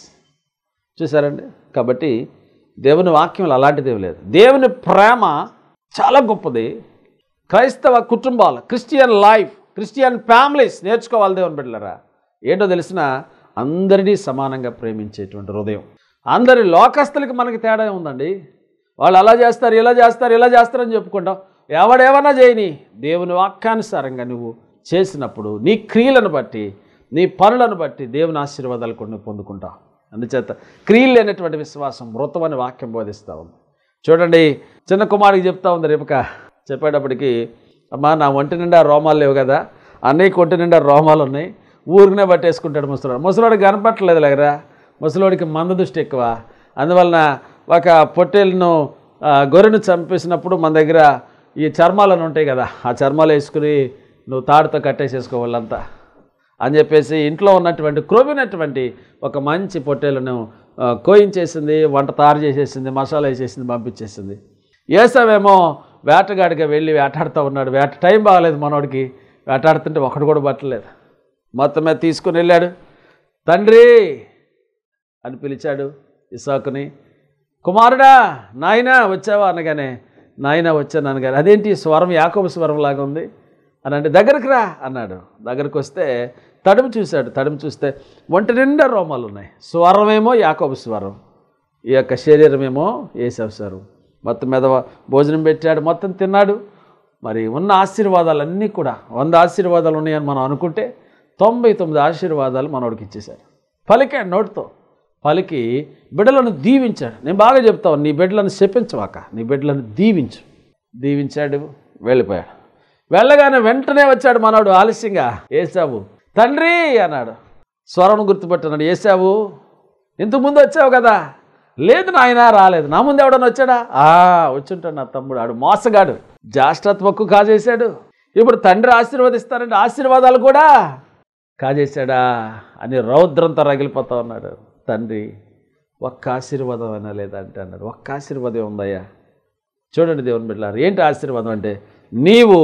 A: చూసారండి కాబట్టి దేవుని వాక్యంలో అలాంటిదేమి లేదు దేవుని ప్రేమ చాలా గొప్పది క్రైస్తవ కుటుంబాలు క్రిస్టియన్ లైఫ్ క్రిస్టియన్ ఫ్యామిలీస్ నేర్చుకోవాలి దేవుని బిడ్డలరా ఏంటో తెలిసిన అందరినీ సమానంగా ప్రేమించేటువంటి హృదయం అందరి లోకస్తులకి మనకి తేడా ఉందండి వాళ్ళు అలా చేస్తారు ఇలా చేస్తారు ఇలా చేస్తారని చెప్పుకుంటాం ఎవడేమన్నా చేయని దేవుని వాక్యానుసారంగా నువ్వు చేసినప్పుడు నీ క్రియలను బట్టి నీ పనులను బట్టి దేవుని ఆశీర్వాదాలు కూడా నువ్వు పొందుకుంటావు అందుచేత క్రియలు లేనటువంటి విశ్వాసం మృతమని వాక్యం బోధిస్తూ ఉంది చూడండి చిన్న కుమారుడికి చెప్తా ఉంది రేపుక చెప్పేటప్పటికి అమ్మా నా ఒంటి నిండా రోమాలు లేవు కదా అన్నయ్య ఒంటి నిండా రోమాలు ఉన్నాయి ఊరికనే పట్టేసుకుంటాడు ముసలాడు ముసలాడికి కనపట్టలేదు లేకరా ముసలోడికి మంద దృష్టి ఎక్కువ అందువలన ఒక పొట్టేలును ఆ, గొర్రెను చంపేసినప్పుడు మన దగ్గర ఈ చర్మాలను ఉంటాయి కదా ఆ చర్మాలు వేసుకుని నువ్వు తాడుతో కట్టేసేసుకో వాళ్ళంతా అని చెప్పేసి ఇంట్లో ఉన్నటువంటి క్రొవినటువంటి ఒక మంచి పొట్టేలను ఆ, కోయించేసింది వంట తయారు చేసేసింది మసాలా వేసేసింది పంపించేసింది ఏసావేమో వేటగాడిగా వెళ్ళి వేటాడుతూ ఉన్నాడు వేట టైం బాగలేదు మనోడికి వేటాడుతుంటే ఒకడు కూడా పట్టలేదు మొత్తం మీద తీసుకుని వెళ్ళాడు తండ్రి అని పిలిచాడు ఇసాకుని కుమారుడా నాయనా వచ్చావా అనగానే నాయనా వచ్చాను అనగానే అదేంటి స్వరం యాకోబు స్వరం లాగా ఉంది అని అంటే దగ్గరికి రా అన్నాడు దగ్గరికి వస్తే తడుము చూశాడు తడుము చూస్తే ఒంటి నిండా రోమాలు ఉన్నాయి స్వరమేమో యాకోబు స్వరం ఈ యొక్క శరీరమేమో ఏసవ్ స్వరం మొత్తం మీద భోజనం పెట్టాడు మొత్తం తిన్నాడు మరి ఉన్న ఆశీర్వాదాలన్నీ కూడా వంద ఆశీర్వాదాలు ఉన్నాయని మనం అనుకుంటే తొంభై తొమ్మిది ఆశీర్వాదాలు మనోడికి ఇచ్చేశాడు పలికాడు నోటితో పలికి బిడ్డలను దీవించాడు నేను బాగా చెప్తాను నీ బిడ్డలను శపించవాక నీ బిడ్డలను దీవించు దీవించాడు వెళ్ళిపోయాడు వెళ్ళగానే వెంటనే వచ్చాడు మనోడు ఆలస్యంగా ఏసావు తండ్రి అన్నాడు స్వరం గుర్తుపట్టున్నాడు ఏసావు ఇంతకుముందు వచ్చావు కదా లేదు నాయన రాలేదు నా ముందు ఎవడన్నా వచ్చాడా ఆ వచ్చుంటాడు నా తమ్ముడు ఆడు మోసగాడు జాస్ట్రత్వక్కు కాజేశాడు ఇప్పుడు తండ్రి ఆశీర్వదిస్తారంటే ఆశీర్వాదాలు కూడా కాజేశాడా అని రౌద్రంతో రగిలిపోతా ఉన్నాడు తండ్రి ఒక్క ఆశీర్వాదం అయినా లేదంటే అన్నాడు ఒక్క ఆశీర్వాదం ఉందయ్యా చూడండి దేవుని బిడ్డలారు ఏంటి ఆశీర్వాదం అంటే నీవు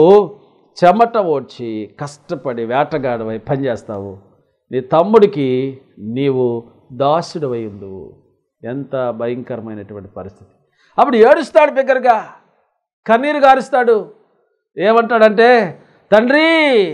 A: చెమట ఓడ్చి కష్టపడి వేటగాడవై పనిచేస్తావు నీ తమ్ముడికి నీవు దాసుడవై ఉందువు ఎంత భయంకరమైనటువంటి పరిస్థితి అప్పుడు ఏడుస్తాడు బిగ్గరగా కన్నీరు గారుస్తాడు ఏమంటాడంటే తండ్రి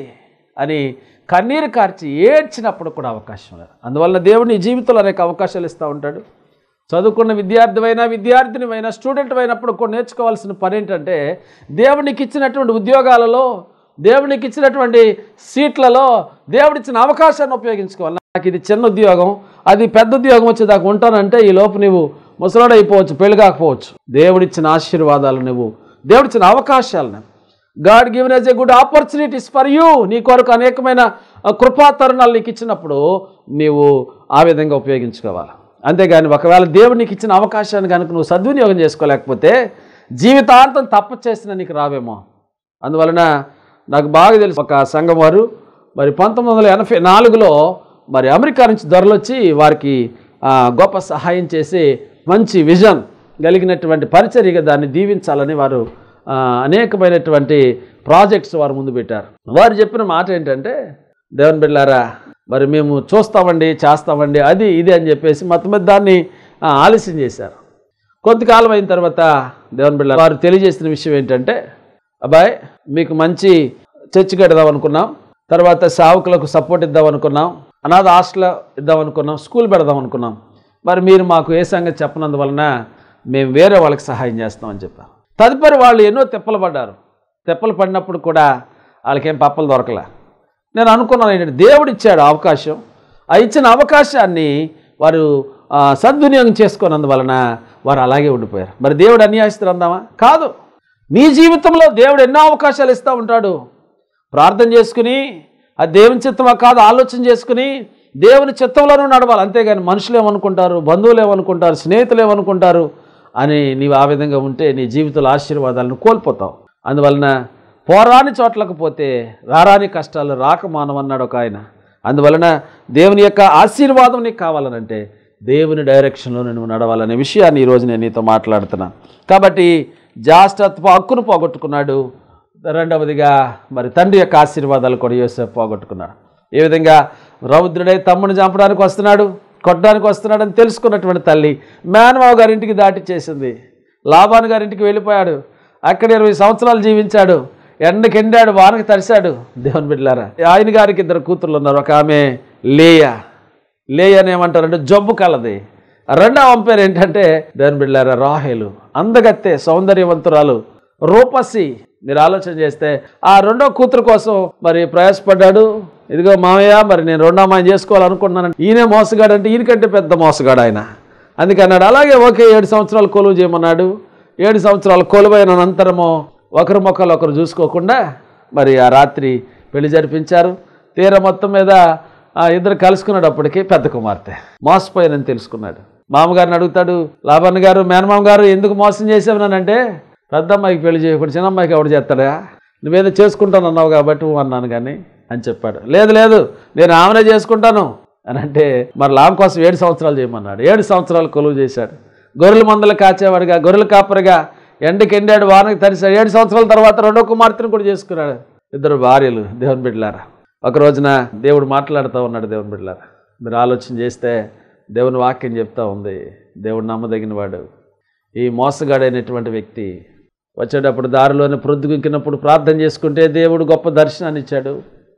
A: అని కన్నీరు కార్చి ఏడ్చినప్పుడు కూడా అవకాశం లేదు అందువల్ల దేవుడు నీ జీవితంలో అనేక అవకాశాలు ఇస్తూ ఉంటాడు చదువుకున్న విద్యార్థివైనా విద్యార్థినివైనా స్టూడెంట్ అయినప్పుడు కూడా నేర్చుకోవాల్సిన పని ఏంటంటే దేవునికి ఇచ్చినటువంటి ఉద్యోగాలలో దేవునికి ఇచ్చినటువంటి సీట్లలో దేవుడిచ్చిన అవకాశాన్ని ఉపయోగించుకోవాలి నాకు ఇది చిన్న ఉద్యోగం అది పెద్ద ఉద్యోగం వచ్చేదాకా ఉంటానంటే ఈ లోపు నువ్వు ముసలాడు అయిపోవచ్చు పెళ్లి కాకపోవచ్చు దేవుడిచ్చిన ఆశీర్వాదాలు నువ్వు దేవుడిచ్చిన అవకాశాలను God given as a good opportunities for you నీ కొరకు అనేకమైన ఆ, కృపా తరుణాలు నీకు ఇచ్చినప్పుడు నీవు ఆ విధంగా ఉపయోగించుకోవాలి అంతేగాని ఒకవేళ దేవుడు నీకు ఇచ్చిన అవకాశాన్ని కనుక నువ్వు సద్వినియోగం చేసుకోలేకపోతే జీవితాంతం తప్ప చేసిన నీకు రావేమో అందువలన నాకు బాగా తెలుసు ఒక సంఘం వారు మరి పంతొమ్మిది వందల ఎనభై నాలుగులో మరి అమెరికా నుంచి ధరలొచ్చి వారికి ఆ, గొప్ప సహాయం చేసి మంచి విజన్ కలిగినటువంటి పరిచర్యగా దాన్ని దీవించాలని వారు ఆ, అనేకమైనటువంటి ప్రాజెక్ట్స్ వారు ముందు పెట్టారు వారు చెప్పిన మాట ఏంటంటే దేవుని బిడ్డారా మరి మేము చూస్తామండి చేస్తామండి అది ఇది అని చెప్పేసి మొత్తం మీద దాన్ని ఆ, ఆలస్యం చేశారు కొంతకాలం అయిన తర్వాత దేవుని బిడ్డ వారు తెలియజేసిన విషయం ఏంటంటే అబ్బాయ్ మీకు మంచి చర్చి కడదాం అనుకున్నాం తర్వాత సావుకులకు సపోర్ట్ ఇద్దాం అనుకున్నాం అనాథ హాస్టల్ ఇద్దాం అనుకున్నాం స్కూల్ పెడదాం అనుకున్నాం మరి మీరు మాకు ఏ సంగతి చెప్పనందువలన మేము వేరే వాళ్ళకి సహాయం చేస్తామని చెప్పారు తదుపరి వాళ్ళు ఎన్నో తిప్పలు పడ్డారు తిప్పలు పడినప్పుడు కూడా వాళ్ళకేం పప్పలు దొరకలే నేను అనుకున్నాను ఏంటంటే దేవుడు ఇచ్చాడు అవకాశం ఆ ఇచ్చిన అవకాశాన్ని వారు ఆ, సద్వినియోగం చేసుకున్నందువలన వారు అలాగే ఉండిపోయారు మరి దేవుడు అన్యాయస్తులు అందామా కాదు నీ జీవితంలో దేవుడు ఎన్నో అవకాశాలు ఇస్తూ ఉంటాడు ప్రార్థన చేసుకుని ఆ దేవుని చిత్తమా కాదు ఆలోచన చేసుకుని దేవుని చిత్తంలోనూ నడవాలి అంతేగాని మనుషులు ఏమనుకుంటారు బంధువులు ఏమనుకుంటారు స్నేహితులు ఏమనుకుంటారు అని నీవు ఆ విధంగా ఉంటే నీ జీవితంలో ఆశీర్వాదాలను కోల్పోతావు అందువలన పోరాని చోట్లకు పోతే రారాని కష్టాలు రాక మానవన్నాడు ఒక ఆయన అందువలన దేవుని యొక్క ఆశీర్వాదం నీకు కావాలనంటే దేవుని డైరెక్షన్లో నువ్వు నడవాలనే విషయాన్ని ఈరోజు నేను నీతో మాట్లాడుతున్నాను కాబట్టి జాస్టత్వ హక్కును పోగొట్టుకున్నాడు రెండవదిగా మరి తండ్రి యొక్క ఆశీర్వాదాలు కూడా యోసేపు పోగొట్టుకున్నాడు ఏ విధంగా రౌద్రుడై తమ్ముని చంపడానికి వస్తున్నాడు కొట్టడానికి వస్తున్నాడు అని తెలుసుకున్నటువంటి తల్లి మేనమావ గారింటికి దాటి చేసింది లాభాన్ గారింటికి వెళ్ళిపోయాడు అక్కడ ఇరవై సంవత్సరాలు జీవించాడు ఎండకి ఎండాడు వానకి తరిశాడు దేవుని బిడ్డలారా ఆయన గారికి ఇద్దరు కూతుర్లు ఉన్నారు ఒక ఆమె లేయా లేయా అని ఏమంటారంటే జబ్బు కలది రెండవ పేరు ఏంటంటే దేవుని బిడ్డలారా రాహేలు అందగత్తె సౌందర్యవంతురాలు రూపసి మీరు ఆలోచన చేస్తే ఆ రెండో కూతురు కోసం మరి ప్రయాసపడ్డాడు ఇదిగో మామయ్య మరి నేను రెండో అమ్మాయిని చేసుకోవాలనుకుంటున్నాను ఈయనే మోసగాడు అంటే ఈయనకంటే పెద్ద మోసగాడు ఆయన అందుకన్నాడు అలాగే ఓకే ఏడు సంవత్సరాలు కొలువు చేయమన్నాడు ఏడు సంవత్సరాలు కొలువైన అనంతరము ఒకరి మొక్కలు ఒకరు చూసుకోకుండా మరి ఆ రాత్రి పెళ్లి జరిపించారు తీర మొత్తం మీద ఆ ఇద్దరు కలుసుకున్నప్పటికీ పెద్ద కుమార్తె మోసపోయానని తెలుసుకున్నాడు మామగారిని అడుగుతాడు లాభన్న గారు మేనమామ గారు ఎందుకు మోసం చేసామనంటే పెద్ద అమ్మాయికి పెళ్లి చేయకుండా చిన్న అమ్మాయికి ఎవడు చేస్తాడా నువ్వేదో చేసుకుంటాను అన్నావు కాబట్టి నువ్వు అన్నాను కానీ అని చెప్పాడు లేదు లేదు నేను ఆమెనే చేసుకుంటాను అని అంటే మరి లాభం కోసం ఏడు సంవత్సరాలు చేయమన్నాడు ఏడు సంవత్సరాలు కొలువు చేశాడు గొర్రెల మందలు కాచేవాడుగా గొర్రెల కాపరిగా ఎండకి ఎండాడు వానకి తరిశాడు ఏడు సంవత్సరాల తర్వాత రెండో కుమార్తెను కూడా చేసుకున్నాడు ఇద్దరు భార్యలు దేవుని బిడ్డలారా ఒక రోజున దేవుడు మాట్లాడుతూ ఉన్నాడు దేవుని బిడ్డలారా మీరు ఆలోచన చేస్తే దేవుని వాక్యం చెప్తా ఉంది దేవుడు నమ్మదగిన వాడు ఈ మోసగాడైనటువంటి వ్యక్తి వచ్చేటప్పుడు దారిలోనే ప్రొద్దుగుంకినప్పుడు ప్రార్థన చేసుకుంటే దేవుడు గొప్ప దర్శనాన్ని ఇచ్చాడు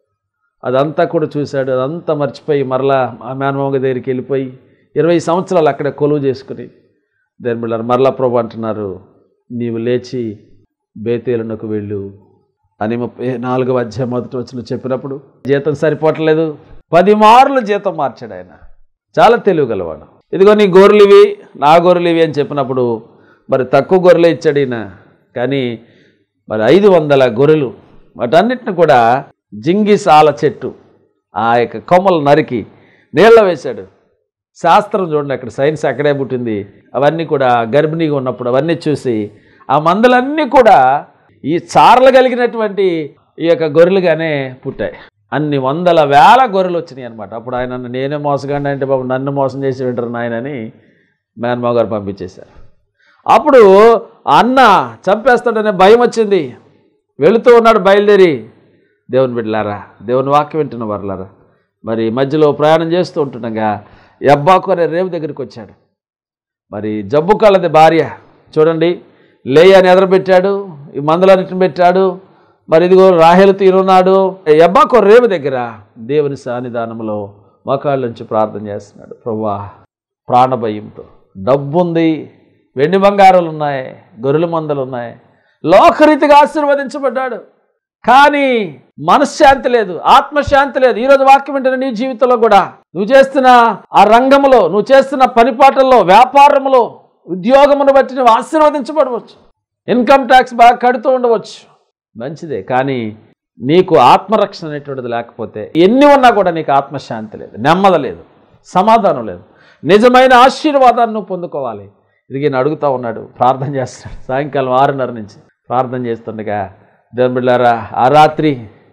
A: అదంతా కూడా చూశాడు అదంతా మర్చిపోయి మరలా ఆ మేనమామ దగ్గరికి వెళ్ళిపోయి ఇరవై సంవత్సరాలు అక్కడ కొలువు చేసుకుని దేని బిళ్ళారు మరలా ప్రభు అంటున్నారు నీవు లేచి బేతేలునకు వెళ్ళు అని ముప్పై నాలుగవ అధ్యాయం మొదటి వచ్చిన చెప్పినప్పుడు జీతం సరిపోవట్లేదు పది మార్లు జీతం మార్చాడు ఆయన చాలా తెలివి గలవాడు ఇదిగో నీ గొర్రెలు ఇవి నా గొర్రెలు ఇవి అని చెప్పినప్పుడు మరి తక్కువ గొర్రెలే ఇచ్చాడు ఈయన కానీ మరి ఐదు వందల గొర్రెలు వాటన్నిటిని కూడా జింగిసాల చెట్టు ఆ యొక్క కొమ్మలు నరికి నీళ్ళ వేశాడు శాస్త్రం చూడండి అక్కడ సైన్స్ అక్కడే పుట్టింది అవన్నీ కూడా గర్భిణీగా ఉన్నప్పుడు అవన్నీ చూసి ఆ మందులన్నీ కూడా ఈ చారలు కలిగినటువంటి ఈ యొక్క గొర్రెలుగానే పుట్టాయి అన్ని వందల వేల గొర్రెలు వచ్చినాయి అనమాట అప్పుడు ఆయన అన్న, నేనే మోసగాండి అంటే బాబు నన్ను మోసం చేసి వింటారు నాయనని మేనమావ గారు పంపించేశారు అప్పుడు అన్న చంపేస్తాడనే భయం వచ్చింది వెళుతూ ఉన్నాడు బయలుదేరి దేవుని బిడ్డలారా దేవుని వాక్యం వింటున్న వారులారా మరి మధ్యలో ప్రయాణం చేస్తూ ఉంటుండగా ఎబ్బాకు అనే రేవు దగ్గరికి వచ్చాడు మరి జబ్బు కళ్ళది భార్య చూడండి లేయాని ఎదరబెట్టాడు ఈ మందులన్నిటిని పెట్టాడు మరి ఇదిగో రాహేలు తీరున్నాడు ఎబ్బాకు రేవు దగ్గర దేవుని సాన్నిధానంలో మోకాళ్ళ నుంచి ప్రార్థన చేస్తున్నాడు ప్రభువా ప్రాణభయంతో డబ్బు ఉంది వెండి బంగారాలు ఉన్నాయి గొర్రెల మందలు ఉన్నాయి లోకరీతిగా ఆశీర్వదించబడ్డాడు కానీ మనశ్శాంతి లేదు ఆత్మశాంతి లేదు ఈరోజు వాక్యం వింటున్న నీ జీవితంలో కూడా నువ్వు చేస్తున్న ఆ రంగంలో నువ్వు చేస్తున్న పనిపాటల్లో వ్యాపారంలో ఉద్యోగమును బట్టి నువ్వు ఆశీర్వదించబడవచ్చు ఇన్కమ్ ట్యాక్స్ బాగా కడుతూ ఉండవచ్చు మంచిదే కానీ నీకు ఆత్మరక్షణ అనేటువంటిది లేకపోతే ఎన్ని ఉన్నా కూడా నీకు ఆత్మశాంతి లేదు నెమ్మది లేదు సమాధానం లేదు నిజమైన ఆశీర్వాదాన్ని నువ్వు పొందుకోవాలి ఇది ఈయన అడుగుతూ ఉన్నాడు ప్రార్థన చేస్తున్నాడు సాయంకాలం ఆరున్నర నుంచి ప్రార్థన చేస్తుండగా దేవుని బిడ్డారా ఆ రాత్రి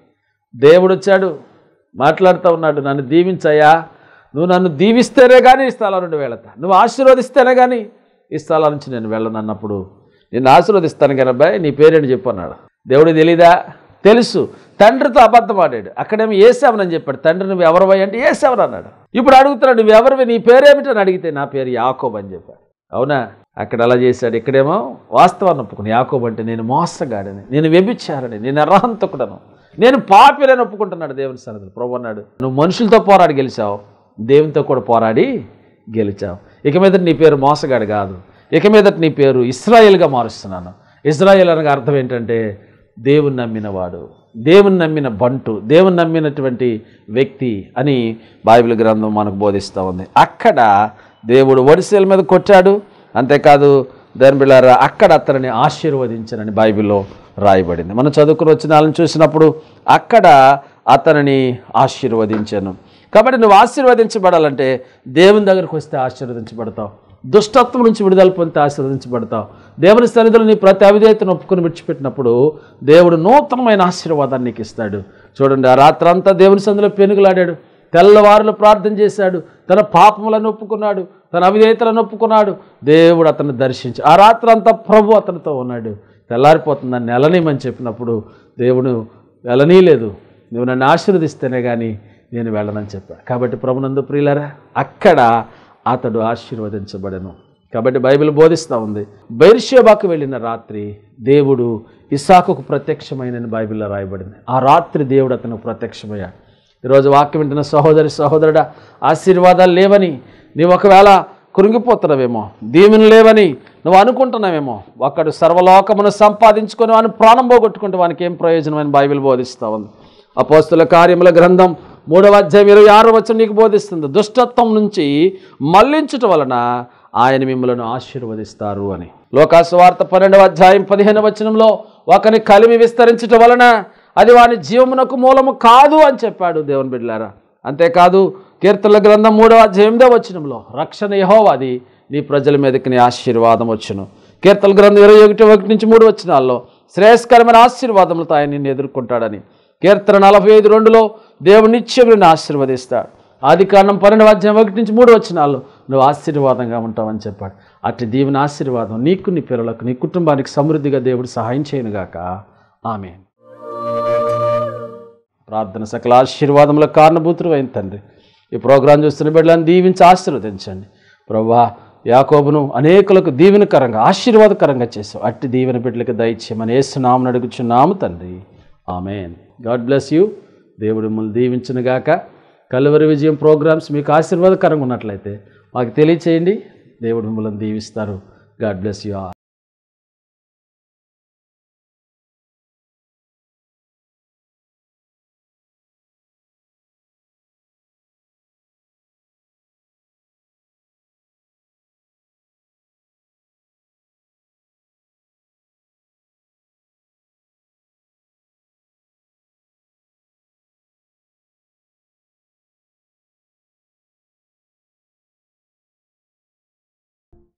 A: దేవుడు వచ్చాడు మాట్లాడుతూ ఉన్నాడు నన్ను దీవించయ్యా నువ్వు నన్ను దీవిస్తేనే కానీ ఈ స్థలం నుండి వెళతా నువ్వు ఆశీర్వదిస్తేనే కానీ ఈ స్థలం నుంచి నేను వెళ్ళను అన్నప్పుడు నిన్ను ఆశీర్వదిస్తాను కానీ అబ్బాయి నీ పేరేంటి చెప్పు అన్నాడు దేవుడు తెలీదా తెలుసు తండ్రితో అబద్ధం ఆడాడు అక్కడేమో ఏసావనని చెప్పాడు తండ్రి నువ్వు ఎవరివై అంటే ఏసావని అన్నాడు ఇప్పుడు అడుగుతున్నాడు నువ్వు ఎవరివి నీ పేరేమిటని అడిగితే నా పేరు యాకోబ్ అని చెప్పాడు అవునా అక్కడ అలా చేశాడు ఇక్కడేమో వాస్తవాన్ని ఒప్పుకుని యాకోబ్ అంటే నేను మోసగాడని నేను వ్యభిచారని నేను అర్హంతకుడను నేను పాపిలని ఒప్పుకుంటున్నాడు దేవుని సన్నిధిలో ప్రభు అన్నాడు నువ్వు మనుషులతో పోరాడి గెలిచావు దేవునితో కూడా పోరాడి గెలిచావు ఇక మీద నీ పేరు మోసగాడు కాదు ఇక మీదట నీ పేరు ఇస్రాయేల్గా మారుస్తున్నాను ఇజ్రాయేల్ అనగా అర్థం ఏంటంటే దేవుని నమ్మినవాడు దేవుని నమ్మిన బంటు దేవుని నమ్మినటువంటి వ్యక్తి అని బైబిల్ గ్రంథం మనకు బోధిస్తూ ఉంది అక్కడ దేవుడు ఒడిసేల మీద కొట్టాడు అంతేకాదు దాని బిళ్ళారా అక్కడ అతనిని ఆశీర్వదించనని బైబిల్లో రాయబడింది మనం చదువుకుని వచ్చిన వాళ్ళని చూసినప్పుడు అక్కడ అతనిని ఆశీర్వదించాను కాబట్టి నువ్వు ఆశీర్వదించబడాలంటే దేవుని దగ్గరకు వస్తే ఆశీర్వదించబడతావు దుష్టత్వం నుంచి విడుదల పొందితే ఆశీర్వదించబడతావు దేవుని సన్నిధిలో నీ ప్రతి అవిధేయతను ఒప్పుకొని విడిచిపెట్టినప్పుడు దేవుడు నూతనమైన ఆశీర్వాదాన్ని నీకు ఇస్తాడు చూడండి ఆ రాత్రంతా దేవుని సన్నిధిలో పెనుగులాడాడు తెల్లవారులు ప్రార్థన చేశాడు తన పాపములను ఒప్పుకున్నాడు తన అవిధేయతలను ఒప్పుకున్నాడు దేవుడు అతన్ని దర్శించి ఆ రాత్రంతా ప్రభు అతనితో ఉన్నాడు తెల్లారిపోతుందని నెలనేమని చెప్పినప్పుడు దేవుడు వెళ్ళనీలేదు నువ్వు నన్ను ఆశీర్వదిస్తేనే కానీ నేను వెళ్ళనని చెప్పాడు కాబట్టి ప్రభునందు ప్రియులరా అక్కడ అతడు ఆశీర్వదించబడను కాబట్టి బైబిల్ బోధిస్తూ ఉంది బైర్షేబాకు వెళ్ళిన రాత్రి దేవుడు ఇసాకుకు ప్రత్యక్షమైన బైబిల్లో రాయబడింది ఆ రాత్రి దేవుడు అతనికి ప్రత్యక్షమయ్యాడు ఈరోజు వాక్యం వింటున్న సహోదరి సహోదరుడా ఆశీర్వాదాలు లేవని నీవు ఒకవేళ కృంగిపోతున్నావేమో దీవెన లేవని నువ్వు అనుకుంటున్నావేమో ఒకడు సర్వలోకమును సంపాదించుకొని వాని ప్రాణం పోగొట్టుకుంటే వానికి ఏం ప్రయోజనం అని బైబిల్ బోధిస్తూ ఉంది అపోస్తుల కార్యముల గ్రంథం మూడవ అధ్యాయం ఇరవై ఆరు వచ్చి నీకు బోధిస్తుంది దుష్టత్వం నుంచి మళ్లించుట వలన ఆయన మిమ్మలను ఆశీర్వదిస్తారు అని లోకాసువార్త పన్నెండవ అధ్యాయం పదిహేను వచనంలో ఒకని కలిమి విస్తరించుట వలన అది వాని జీవమునకు మూలము కాదు అని చెప్పాడు దేవుని బిడ్డలారా అంతేకాదు కీర్తనల గ్రంథం మూడవ అధ్యాయం ఎనిమిదవ వచనంలో రక్షణ యహోవాది నీ ప్రజల మీదకి నీ ఆశీర్వాదం వచ్చును కీర్తన గ్రంథం ఇరవై ఒకటి ఒకటి నుంచి మూడు వచనాల్లో శ్రేయస్కరమైన ఆశీర్వాదములతో ఆయన నిన్ను ఎదుర్కొంటాడని కీర్తన నలభై ఐదు రెండులో దేవుడు నిత్యం నిన్ను ఆశీర్వదిస్తాడు ఆది కారణం పన్నెండు అధ్యాయం ఒకటి నుంచి మూడు వచనాల్లో నువ్వు ఆశీర్వాదంగా ఉంటావని చెప్పాడు అట్టి దీవెన ఆశీర్వాదం నీకు నీ పిల్లలకు నీ కుటుంబానికి సమృద్ధిగా దేవుడు సహాయం చేయనుగాక ఆమె ప్రార్థన సకల ఆశీర్వాదములకు కారణభూతులు అయిన తండ్రి ఈ ప్రోగ్రాం చూస్తున్న బిడ్డలను దీవించి ఆశీర్వదించండి ప్రభా యాకోబును అనేకులకు దీవెనకరంగా ఆశీర్వాదకరంగా చేసావు అట్టి దీవెన బిడ్డలకు దయచేయమని ఏసునామని అడుగుచున్నాము తండ్రి ఆమెన్ గాడ్ బ్లెస్ యూ దేవుడు మిమ్మల్ని దీవించునుగాక కలువరి విజయం ప్రోగ్రామ్స్ మీకు ఆశీర్వాదకరంగా ఉన్నట్లయితే మాకు తెలియచేయండి దేవుడు మిమ్మల్ని దీవిస్తారు గాడ్ బ్లెస్ యూ